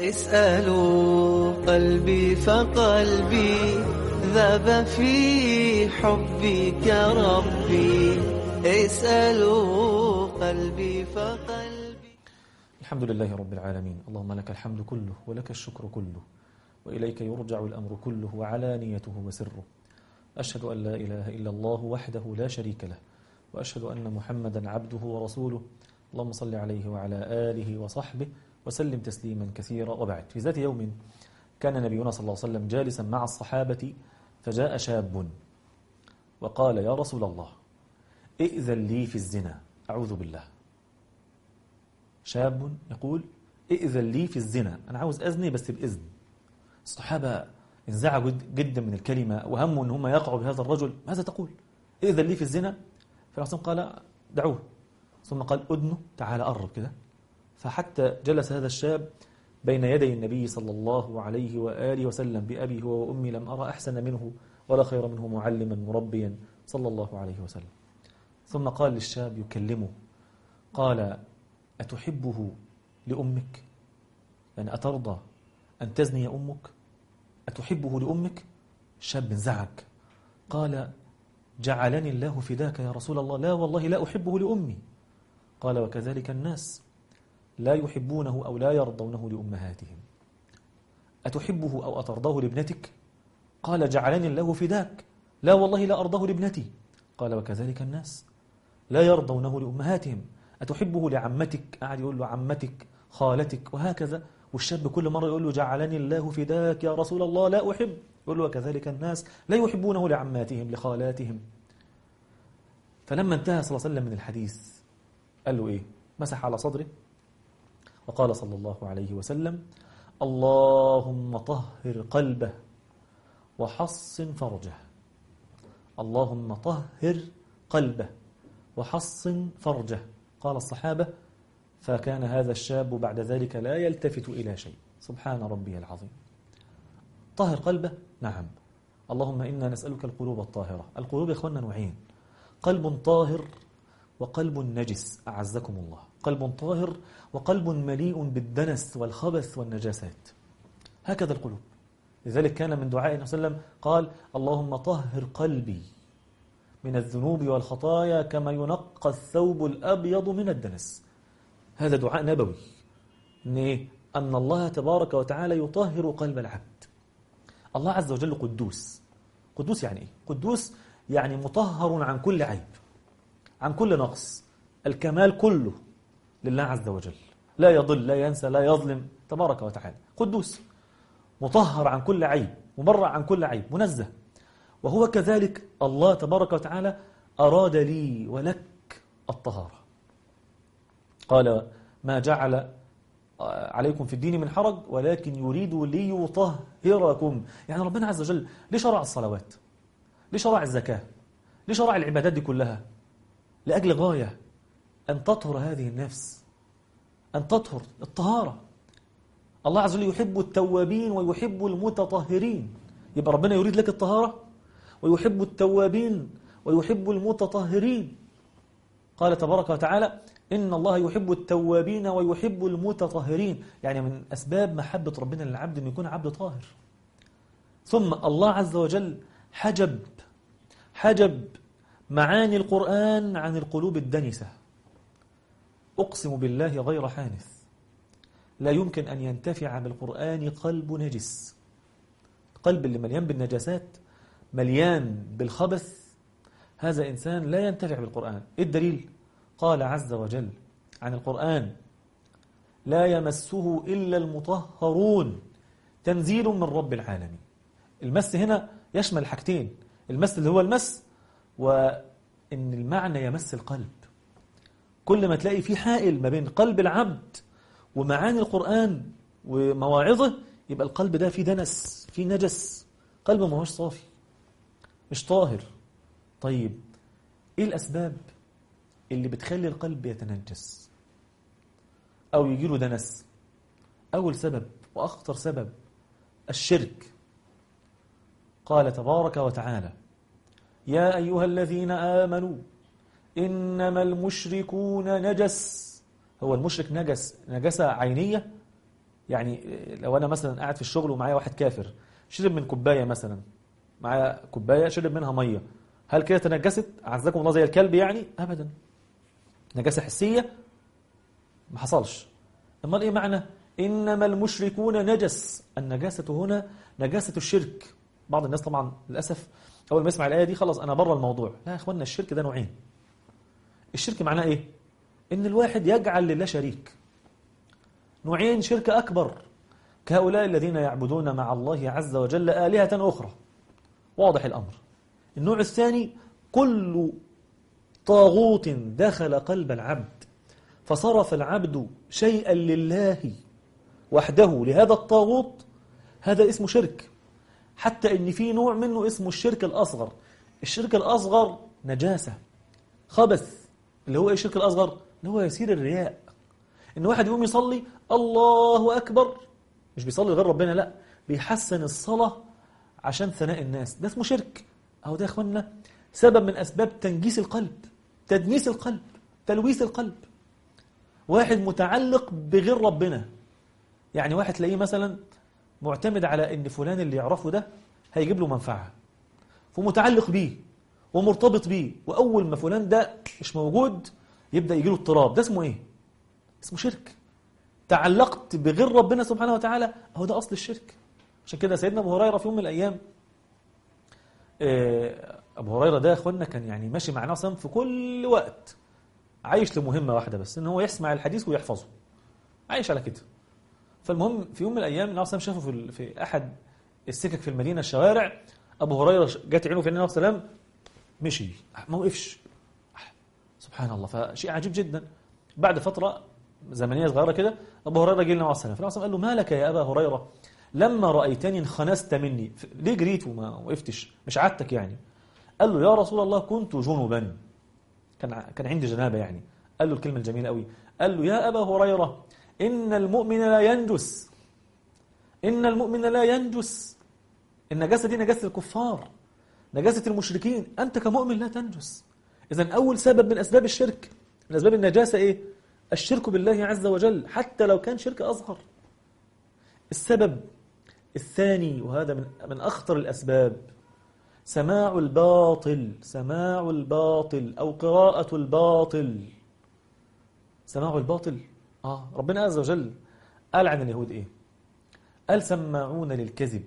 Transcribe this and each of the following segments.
اسألوا قلبي فقلبي ذاب في حبك ربي اسألوا قلبي فقلبي الحمد لله رب العالمين اللهم لك الحمد كله ولك الشكر كله وإليك يرجع الأمر كله وعلانيته وسره أشهد أن لا إله إلا الله وحده لا شريك له وأشهد أن محمدا عبده ورسوله اللهم صل عليه وعلى آله وصحبه وسلم تسليما كثيرا وبعد في ذات يوم كان نبينا صلى الله عليه وسلم جالسا مع الصحابة فجاء شاب وقال يا رسول الله ائذن لي في الزنا أعوذ بالله شاب يقول ائذن لي في الزنا أنا عاوز أزني بس بإذن الصحابة انزعجوا جدا من الكلمة وهموا أن هم يقعوا بهذا الرجل ماذا تقول إذن لي في الزنا فالرسول قال دعوه ثم قال أدنه تعال قرب كده فحتى جلس هذا الشاب بين يدي النبي صلى الله عليه وآله وسلم بأبي هو وأمي لم أرى أحسن منه ولا خير منه معلما مربيا صلى الله عليه وسلم ثم قال للشاب يكلمه قال أتحبه لأمك يعني أترضى أن تزني أمك أتحبه لأمك الشاب انزعج قال جعلني الله فداك يا رسول الله لا والله لا أحبه لأمي قال وكذلك الناس لا يحبونه أو لا يرضونه لأمهاتهم أتحبه أو أترضاه لابنتك قال جعلني الله فداك لا والله لا أرضاه لابنتي قال وكذلك الناس لا يرضونه لأمهاتهم أتحبه لعمتك قاعد يقول له عمتك خالتك وهكذا والشاب كل مرة يقول له جعلني الله فداك يا رسول الله لا أحب يقول له وكذلك الناس لا يحبونه لعماتهم لخالاتهم فلما انتهى صلى الله عليه وسلم من الحديث قال له إيه مسح على صدره وقال صلى الله عليه وسلم اللهم طهر قلبه وحصن فرجه اللهم طهر قلبه وحصن فرجه قال الصحابة فكان هذا الشاب بعد ذلك لا يلتفت إلى شيء سبحان ربي العظيم طهر قلبه نعم اللهم إنا نسألك القلوب الطاهرة القلوب يا إخواننا نوعين قلب طاهر وقلب نجس أعزكم الله قلب طاهر وقلب مليء بالدنس والخبث والنجاسات هكذا القلوب لذلك كان من دعاء النبي صلى الله عليه وسلم قال اللهم طهر قلبي من الذنوب والخطايا كما ينقى الثوب الأبيض من الدنس هذا دعاء نبوي إن أن الله تبارك وتعالى يطهر قلب العبد الله عز وجل قدوس قدوس يعني إيه؟ قدوس يعني مطهر عن كل عيب عن كل نقص الكمال كله لله عز وجل لا يضل لا ينسى لا يظلم تبارك وتعالى قدوس مطهر عن كل عيب مبرع عن كل عيب منزه وهو كذلك الله تبارك وتعالى أراد لي ولك الطهارة قال ما جعل عليكم في الدين من حرج ولكن يريد ليطهركم يعني ربنا عز وجل ليه شرع الصلوات ليه شرع الزكاة ليه شرع العبادات دي كلها لأجل غاية أن تطهر هذه النفس أن تطهر الطهارة الله عز وجل يحب التوابين ويحب المتطهرين يبقى ربنا يريد لك الطهارة ويحب التوابين ويحب المتطهرين قال تبارك وتعالى إن الله يحب التوابين ويحب المتطهرين يعني من أسباب محبة ربنا للعبد أن يكون عبد طاهر ثم الله عز وجل حجب حجب معاني القرآن عن القلوب الدنسة أقسم بالله غير حانث لا يمكن أن ينتفع بالقرآن قلب نجس القلب اللي مليان بالنجاسات مليان بالخبث هذا إنسان لا ينتفع بالقرآن إيه الدليل؟ قال عز وجل عن القرآن لا يمسه إلا المطهرون تنزيل من رب العالمين المس هنا يشمل حاجتين المس اللي هو المس وإن المعنى يمس القلب كل ما تلاقي في حائل ما بين قلب العبد ومعاني القرآن ومواعظه يبقى القلب ده فيه دنس فيه نجس قلب ما هوش صافي مش طاهر طيب ايه الأسباب اللي بتخلي القلب يتنجس أو يجيله دنس أول سبب وأخطر سبب الشرك قال تبارك وتعالى يا أيها الذين آمنوا إنما المشركون نجس هو المشرك نجس نجسة عينية يعني لو أنا مثلا قاعد في الشغل ومعايا واحد كافر شرب من كوباية مثلا معايا كوباية شرب منها مية هل كده تنجست أعزكم الله زي الكلب يعني أبدا نجاسة حسية ما حصلش امال ايه معنى انما المشركون نجس النجاسه هنا نجاسه الشرك بعض الناس طبعا للاسف اول ما يسمع الايه دي خلاص انا بره الموضوع لا يا اخوانا الشرك ده نوعين الشرك معناه ايه ان الواحد يجعل لله شريك نوعين شرك اكبر كهؤلاء الذين يعبدون مع الله عز وجل الهه اخرى واضح الامر النوع الثاني كل طاغوت دخل قلب العبد فصرف العبد شيئا لله وحده لهذا الطاغوت هذا اسمه شرك حتى ان في نوع منه اسمه الشرك الاصغر الشرك الاصغر نجاسه خبث اللي هو ايه الشرك الاصغر اللي هو يسير الرياء ان واحد يقوم يصلي الله اكبر مش بيصلي غير ربنا لا بيحسن الصلاه عشان ثناء الناس ده اسمه شرك اهو ده يا اخوانا سبب من اسباب تنجيس القلب تدنيس القلب تلويث القلب واحد متعلق بغير ربنا يعني واحد تلاقيه مثلا معتمد على ان فلان اللي يعرفه ده هيجيب له منفعه فمتعلق بيه ومرتبط بيه واول ما فلان ده مش موجود يبدا يجي له اضطراب ده اسمه ايه اسمه شرك تعلقت بغير ربنا سبحانه وتعالى هو ده اصل الشرك عشان كده سيدنا ابو هريره في يوم من الايام آه، ابو هريره ده يا اخوانا كان يعني ماشي مع ناصم في كل وقت عايش لمهمه واحده بس ان هو يسمع الحديث ويحفظه عايش على كده فالمهم في يوم من الايام النبي صلى الله عليه وسلم شافه في في احد السكك في المدينه الشوارع ابو هريره جت عينه في النبي صلى الله عليه وسلم مشي ما وقفش سبحان الله فشيء عجيب جدا بعد فتره زمنيه صغيره كده ابو هريره جه للنبي صلى الله عليه وسلم فالنبي صلى الله عليه وسلم قال له ما لك يا ابا هريره لما رايتني انخنست مني ليه جريت وما وقفتش مش عادتك يعني قال له يا رسول الله كنت جنبا كان كان عندي جنابه يعني قال له الكلمه الجميله قوي قال له يا ابا هريره ان المؤمن لا ينجس ان المؤمن لا ينجس النجاسه دي نجاسه الكفار نجاسه المشركين انت كمؤمن لا تنجس اذا اول سبب من اسباب الشرك من اسباب النجاسه ايه الشرك بالله عز وجل حتى لو كان شرك اصغر السبب الثاني وهذا من من اخطر الاسباب سماع الباطل سماع الباطل أو قراءة الباطل سماع الباطل آه ربنا عز وجل قال عن اليهود إيه قال سماعون للكذب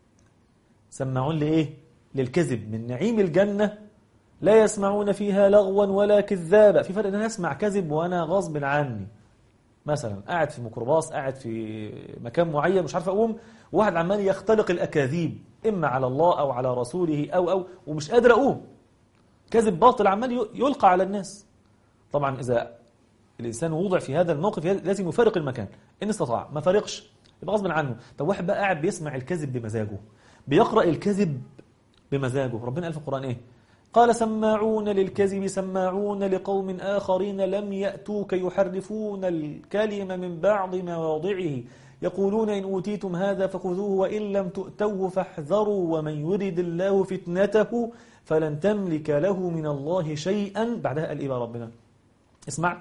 سماعون لإيه للكذب من نعيم الجنة لا يسمعون فيها لغوا ولا كذابا في فرق ان انا اسمع كذب وانا غصب عني مثلا قاعد في ميكروباص قاعد في مكان معين مش عارف اقوم وواحد عمال يختلق الاكاذيب اما على الله او على رسوله او او ومش قادر اقوم كذب باطل عمال يلقى على الناس طبعا اذا الانسان وضع في هذا الموقف لازم يفارق المكان ان استطاع ما فارقش يبقى غصب عنه طب واحد بقى قاعد بيسمع الكذب بمزاجه بيقرا الكذب بمزاجه ربنا قال في القران ايه قال سماعون للكذب سماعون لقوم آخرين لم يأتوك يحرفون الكلم من بعض مواضعه يقولون إن أوتيتم هذا فخذوه وإن لم تؤتوه فاحذروا ومن يرد الله فتنته فلن تملك له من الله شيئا بعدها قال إيه بقى ربنا اسمع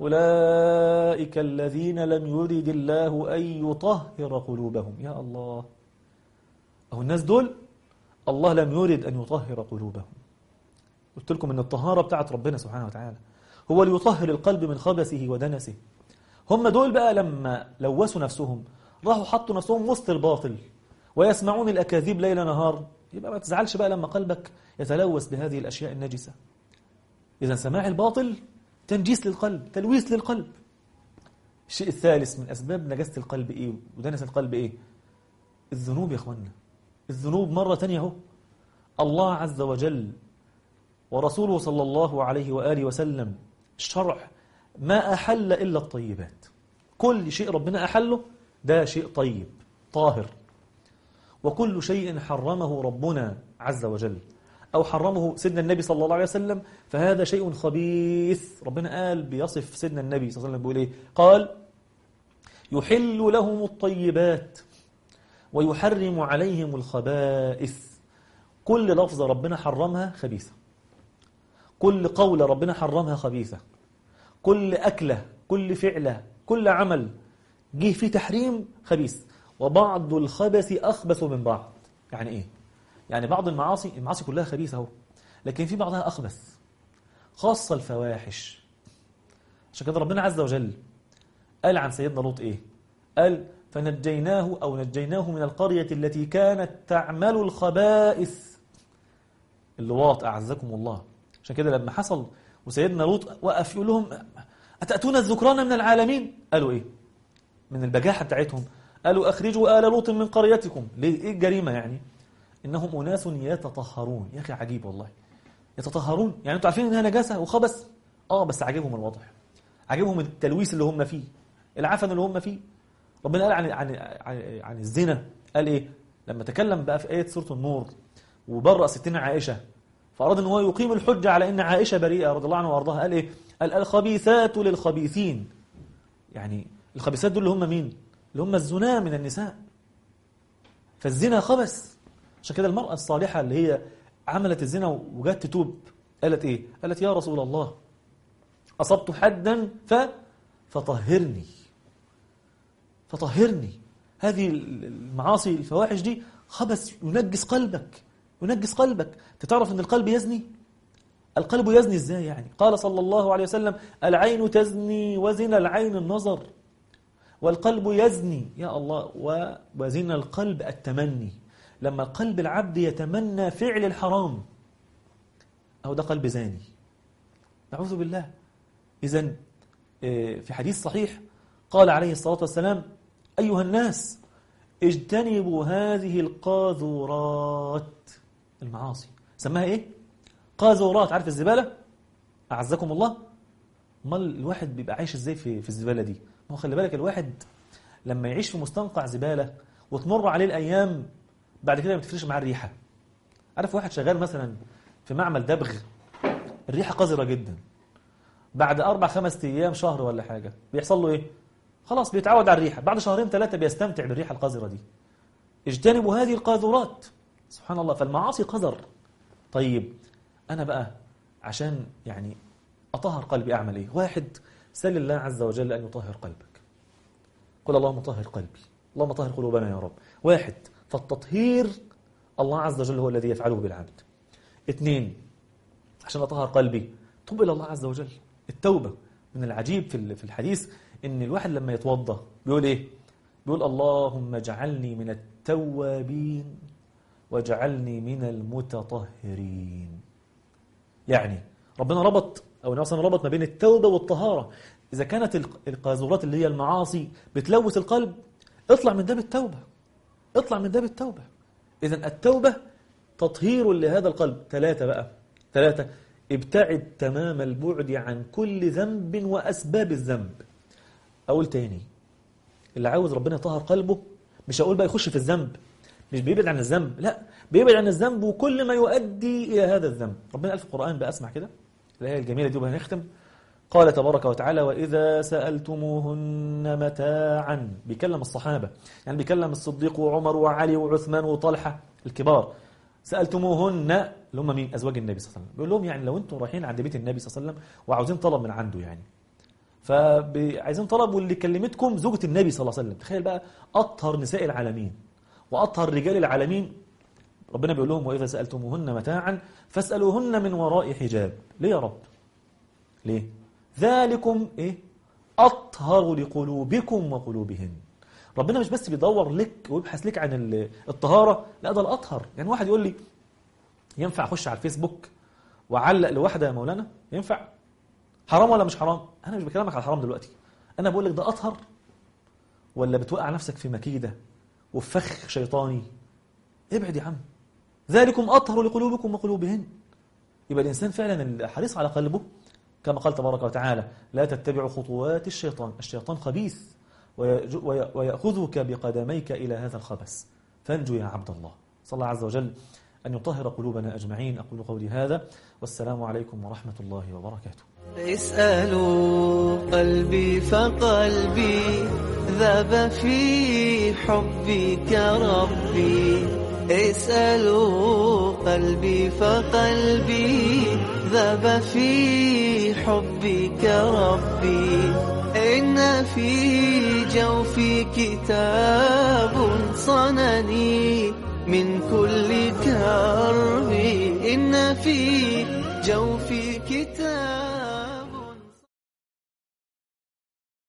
أولئك الذين لم يرد الله أن يطهر قلوبهم يا الله أو الناس دول الله لم يرد أن يطهر قلوبهم قلت لكم ان الطهارة بتاعت ربنا سبحانه وتعالى هو اللي يطهر القلب من خبثه ودنسه هم دول بقى لما لوثوا نفسهم راحوا حطوا نفسهم وسط الباطل ويسمعون الأكاذيب ليل نهار يبقى ما تزعلش بقى لما قلبك يتلوث بهذه الأشياء النجسة إذا سماع الباطل تنجيس للقلب تلويث للقلب الشيء الثالث من أسباب نجاسة القلب إيه ودنس القلب إيه الذنوب يا أخوانا الذنوب مرة تانية اهو الله عز وجل ورسوله صلى الله عليه وآله وسلم شرع ما أحل إلا الطيبات كل شيء ربنا أحله ده شيء طيب طاهر وكل شيء حرمه ربنا عز وجل أو حرمه سيدنا النبي صلى الله عليه وسلم فهذا شيء خبيث ربنا قال بيصف سيدنا النبي صلى الله عليه وسلم بيقول إيه قال يحل لهم الطيبات ويحرم عليهم الخبائث كل لفظة ربنا حرمها خبيثة كل قولة ربنا حرمها خبيثة كل أكلة كل فعلة كل عمل جه في تحريم خبيث وبعض الخبث أخبث من بعض يعني إيه؟ يعني بعض المعاصي المعاصي كلها خبيثة أهو لكن في بعضها أخبث خاصة الفواحش عشان كده ربنا عز وجل قال عن سيدنا لوط إيه؟ قال فنجيناه أو نجيناه من القرية التي كانت تعمل الخبائث اللواط أعزكم الله عشان كده لما حصل وسيدنا لوط وقف يقول لهم أتأتون الذكران من العالمين قالوا إيه من البجاحة بتاعتهم قالوا أخرجوا آل لوط من قريتكم ليه إيه الجريمة يعني إنهم أناس يتطهرون يا أخي عجيب والله يتطهرون يعني أنتوا عارفين إنها نجاسة وخبث آه بس عاجبهم الوضع عاجبهم التلويث اللي هم فيه العفن اللي هم فيه ربنا قال عن عن عن, عن الزنا قال إيه لما تكلم بقى في آية سورة النور وبرأ ستنا عائشة فأراد أن هو يقيم الحجة على أن عائشة بريئة رضي الله عنها وأرضاها قال إيه قال الخبيثات للخبيثين يعني الخبيثات دول اللي هم مين اللي هم الزنا من النساء فالزنا خبث عشان كده المرأة الصالحة اللي هي عملت الزنا وجات تتوب قالت ايه قالت يا رسول الله أصبت حدا ف فطهرني فطهرني هذه المعاصي الفواحش دي خبث ينجس قلبك ينجس قلبك تعرف ان القلب يزني القلب يزني ازاي يعني قال صلى الله عليه وسلم العين تزني وزن العين النظر والقلب يزني يا الله وزن القلب التمني لما قلب العبد يتمنى فعل الحرام أو ده قلب زاني نعوذ بالله إذا في حديث صحيح قال عليه الصلاة والسلام أيها الناس اجتنبوا هذه القاذورات المعاصي سماها إيه؟ قاذورات عارف الزبالة؟ أعزكم الله امال الواحد بيبقى عايش ازاي في في الزباله دي ما هو خلي بالك الواحد لما يعيش في مستنقع زباله وتمر عليه الايام بعد كده ما تفرقش معاه الريحه عارف واحد شغال مثلا في معمل دبغ الريحه قذره جدا بعد اربع خمس ايام شهر ولا حاجه بيحصل له ايه خلاص بيتعود على الريحه بعد شهرين ثلاثه بيستمتع بالريحه القذره دي اجتنبوا هذه القاذورات سبحان الله فالمعاصي قذر طيب انا بقى عشان يعني أطهر قلبي أعمل إيه واحد سل الله عز وجل أن يطهر قلبك قل اللهم طهر قلبي اللهم طهر قلوبنا يا رب واحد فالتطهير الله عز وجل هو الذي يفعله بالعبد اثنين عشان أطهر قلبي توب إلى الله عز وجل التوبة من العجيب في في الحديث إن الواحد لما يتوضأ بيقول إيه بيقول اللهم اجعلني من التوابين واجعلني من المتطهرين يعني ربنا ربط أو النبي صلى ربط ما بين التوبة والطهارة إذا كانت القاذورات اللي هي المعاصي بتلوث القلب اطلع من باب التوبة اطلع من باب التوبة إذا التوبة تطهير لهذا القلب ثلاثة بقى ثلاثة ابتعد تمام البعد عن كل ذنب وأسباب الذنب أقول تاني اللي عاوز ربنا يطهر قلبه مش هقول بقى يخش في الذنب مش بيبعد عن الذنب لا بيبعد عن الذنب وكل ما يؤدي إلى هذا الذنب ربنا قال في القرآن بقى اسمع كده الآية الجميلة دي وهنختم قال تبارك وتعالى وإذا سألتموهن متاعا بيكلم الصحابة يعني بيكلم الصديق وعمر وعلي وعثمان وطلحة الكبار سألتموهن اللي هم مين أزواج النبي صلى الله عليه وسلم بيقول لهم يعني لو أنتم رايحين عند بيت النبي صلى الله عليه وسلم وعاوزين طلب من عنده يعني فعايزين طلب واللي كلمتكم زوجة النبي صلى الله عليه وسلم تخيل بقى أطهر نساء العالمين وأطهر رجال العالمين ربنا بيقول لهم وإذا سألتموهن متاعا فاسألوهن من وراء حجاب ليه يا رب ليه ذلكم إيه أطهر لقلوبكم وقلوبهن ربنا مش بس بيدور لك ويبحث لك عن الطهارة لا ده الأطهر يعني واحد يقول لي ينفع أخش على الفيسبوك وأعلق لواحدة يا مولانا ينفع حرام ولا مش حرام أنا مش بكلمك على الحرام دلوقتي أنا بقول لك ده أطهر ولا بتوقع نفسك في مكيدة وفي فخ شيطاني ابعد يا عم ذلكم أطهر لقلوبكم وقلوبهن يبقى الإنسان فعلا حريص على قلبه كما قال تبارك وتعالى لا تتبعوا خطوات الشيطان الشيطان خبيث ويأخذك بقدميك إلى هذا الخبث فانجو يا عبد الله صلى الله عز وجل أن يطهر قلوبنا أجمعين أقول قولي هذا والسلام عليكم ورحمة الله وبركاته اسألوا قلبي فقلبي ذاب في حبك ربي اسألوا قلبي فقلبي ذاب في حبك ربي إن في جوفي كتاب صنني من كل كرب إن في جوفي كتاب